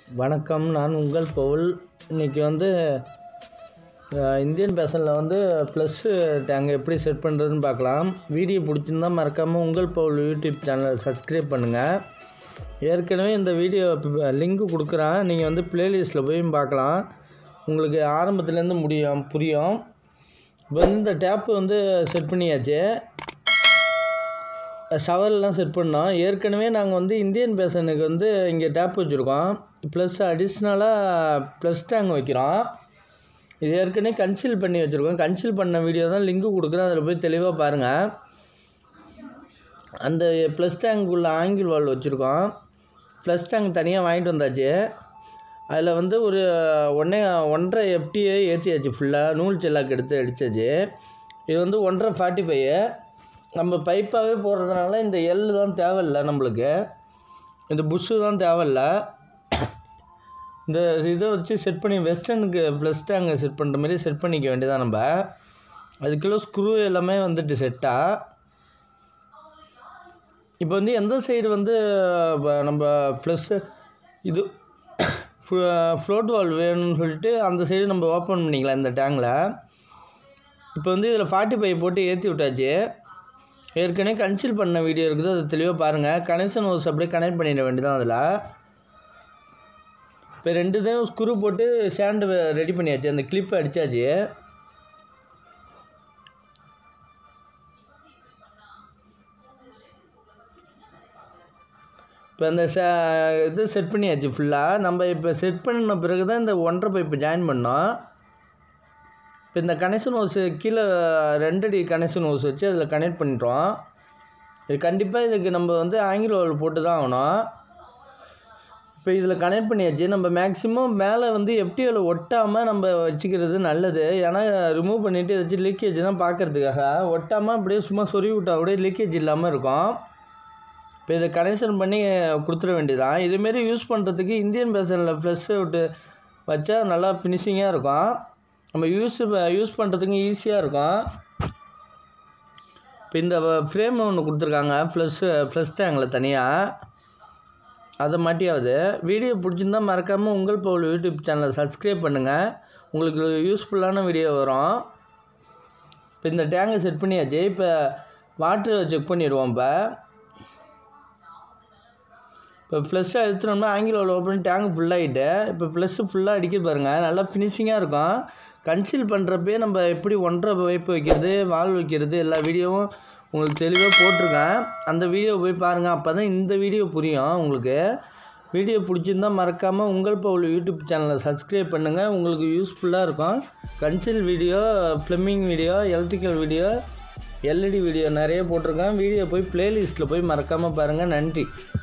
வணக்கம் நான் உங்கள் பவுல் இன்றைக்கி வந்து அஹ், இந்தியன் பேஷனில் வந்து ப்ளஸ்ஸு டேங்க் எப்படி செட் பண்ணுறதுன்னு பார்க்கலாம் வீடியோ பிடிச்சிருந்தா மறக்காமல் உங்கள் பவுல் யூடியூப் சேனலை சப்ஸ்கிரைப் பண்ணுங்கள் ஏற்கனவே இந்த வீடியோ லிங்க்கு கொடுக்குறேன் நீங்கள் வந்து ப்ளேலிஸ்ட்டில் போய் பார்க்கலாம் உங்களுக்கு ஆரம்பத்துலேருந்து முடியும் புரியும் இப்போ வந்து இந்த டேப்பு வந்து செட் பண்ணியாச்சு ஷவர்லாம் செட் பண்ணோம் ஏற்கனவே நாங்கள் வந்து இந்தியன் பேஷனுக்கு வந்து இங்கே டேப் வச்சுருக்கோம் ப்ளஸ் அடிஷ்னலாக ப்ளஸ் டேங்க் வைக்கிறோம் இது ஏற்கனவே கன்சீல் பண்ணி வச்சுருக்கோம் கன்சீல் பண்ண வீடியோ தான் லிங்க்கு கொடுக்குறேன் அதில் போய் தெளிவாக பாருங்கள் அந்த ப்ளஸ் டேங்க்குள்ள ஆங்கிள் வால் வச்சுருக்கோம் ப்ளஸ் டேங்க் தனியாக வாங்கிட்டு வந்தாச்சு அதில் வந்து ஒரு ஒன்றே ஒன்றரை எஃப்டியை ஏற்றியாச்சு ஃபுல்லாக நூல் செல்லாக்கு எடுத்து அடித்தாச்சு இது வந்து ஒன்றரை ஃபார்ட்டி ஃபைவ் நம்ம பைப்பாகவே போடுறதுனால இந்த எல் தான் தேவையில்லை நம்மளுக்கு இந்த புஷ்ஷு தான் தேவையில்ல இந்த இதை வச்சு செட் பண்ணி வெஸ்டர்னுக்கு ப்ளஸ் டேங்கை செட் பண்ணுற மாதிரி செட் பண்ணிக்க வேண்டியதான் நம்ம அதுக்குள்ள ஸ்க்ரூ எல்லாமே வந்துட்டு செட்டாக இப்போ வந்து எந்த சைடு வந்து ப- நம்ம ப்ளஸ்ஸு இது ஃப்ளோட் வால் வேணும்னு சொல்லிட்டு அந்த சைடு நம்ம ஓப்பன் பண்ணிக்கலாம் இந்த டேங்கில் இப்போ வந்து இதில் ஃபார்ட்டி ஃபைவ் போட்டு ஏற்றி விட்டாச்சு ஏற்கனவே கன்சீல் பண்ண வீடியோ இருக்குது அது தெளிவாக பாருங்கள் கனெக்ஷன் ஹோஸ் அப்படியே கனெக்ட் பண்ணிட வேண்டியதான் அதில் இப்போ ரெண்டு இதையும் ஸ்க்ரூ போட்டு ஸ்டாண்டு ரெடி பண்ணியாச்சு அந்த கிளிப் அடித்தாச்சு இப்போ அந்த ச இது செட் பண்ணியாச்சு ஃபுல்லாக நம்ம இப்போ செட் பண்ணின பிறகு தான் இந்த ஒன்றரை பைப்பு ஜாயின் பண்ணோம் இப்போ இந்த கனெக்ஷன் ஹோஸ் கீழே ரெண்டடி கனெக்ஷன் ஹோஸ் வச்சு அதில் கனெக்ட் பண்ணிட்டோம் இது கண்டிப்பாக இதுக்கு நம்ம வந்து ஆங்கிள் வால் போட்டு தான் ஆகணும் இப்போ இதில் கனெக்ட் பண்ணியாச்சு நம்ம மேக்ஸிமம் மேலே வந்து எஃப்டிஓவில் ஒட்டாமல் நம்ம வச்சுக்கிறது நல்லது ஏன்னா ரிமூவ் பண்ணிவிட்டு ஏதாச்சும் லீக்கேஜ் தான் பார்க்கறதுக்காக ஒட்டாமல் அப்படியே சும்மா சொருவி விட்டா கூட லீக்கேஜ் இல்லாமல் இருக்கும் இப்போ இதை கனெக்ஷன் பண்ணி கொடுத்துட வேண்டியதான் இதுமாரி யூஸ் பண்ணுறதுக்கு இந்தியன் பேஷனில் ஃப்ளஷ் விட்டு வச்சா நல்லா ஃபினிஷிங்காக இருக்கும் நம்ம யூஸ் யூஸ் பண்ணுறதுக்கு ஈஸியாக இருக்கும் இப்போ இந்த ஃப்ரேம் ஒன்று கொடுத்துருக்காங்க ஃப்ளஷ் ஃப்ளஷ் டேங்கில் தனியாக அதை மாட்டியாவது வீடியோ பிடிச்சிருந்தா மறக்காமல் உங்கள் பவுல் யூடியூப் சேனலை சப்ஸ்கிரைப் பண்ணுங்கள் உங்களுக்கு யூஸ்ஃபுல்லான வீடியோ வரும் இப்போ இந்த டேங்கை செட் பண்ணியாச்சு இப்போ வாட்டர் செக் பண்ணிடுவோம் இப்போ இப்போ ஃப்ளஷ்ஷாக எடுத்துனோம்னா ஆங்கிலோவில் ஓப்பன் டேங்க் ஃபுல்லாகிட்டு இப்போ ப்ளஸ்ஸு ஃபுல்லாக அடிக்க பாருங்கள் நல்லா ஃபினிஷிங்காக இருக்கும் கன்சீல் பண்ணுறப்பே நம்ம எப்படி ஒன்றரை பைப்பு வைக்கிறது வால் வைக்கிறது எல்லா வீடியோவும் உங்களுக்கு தெளிவாக போட்டிருக்கேன் அந்த வீடியோ போய் பாருங்கள் அப்போ தான் இந்த வீடியோ புரியும் உங்களுக்கு வீடியோ பிடிச்சிருந்தா மறக்காமல் உங்கள் பவுல் யூடியூப் சேனலை சப்ஸ்கிரைப் பண்ணுங்கள் உங்களுக்கு யூஸ்ஃபுல்லாக இருக்கும் conceal video plumbing video electrical video LED video நிறைய போட்டிருக்கேன் வீடியோ போய் ப்ளேலிஸ்ட்டில் போய் மறக்காமல் பாருங்கள் நன்றி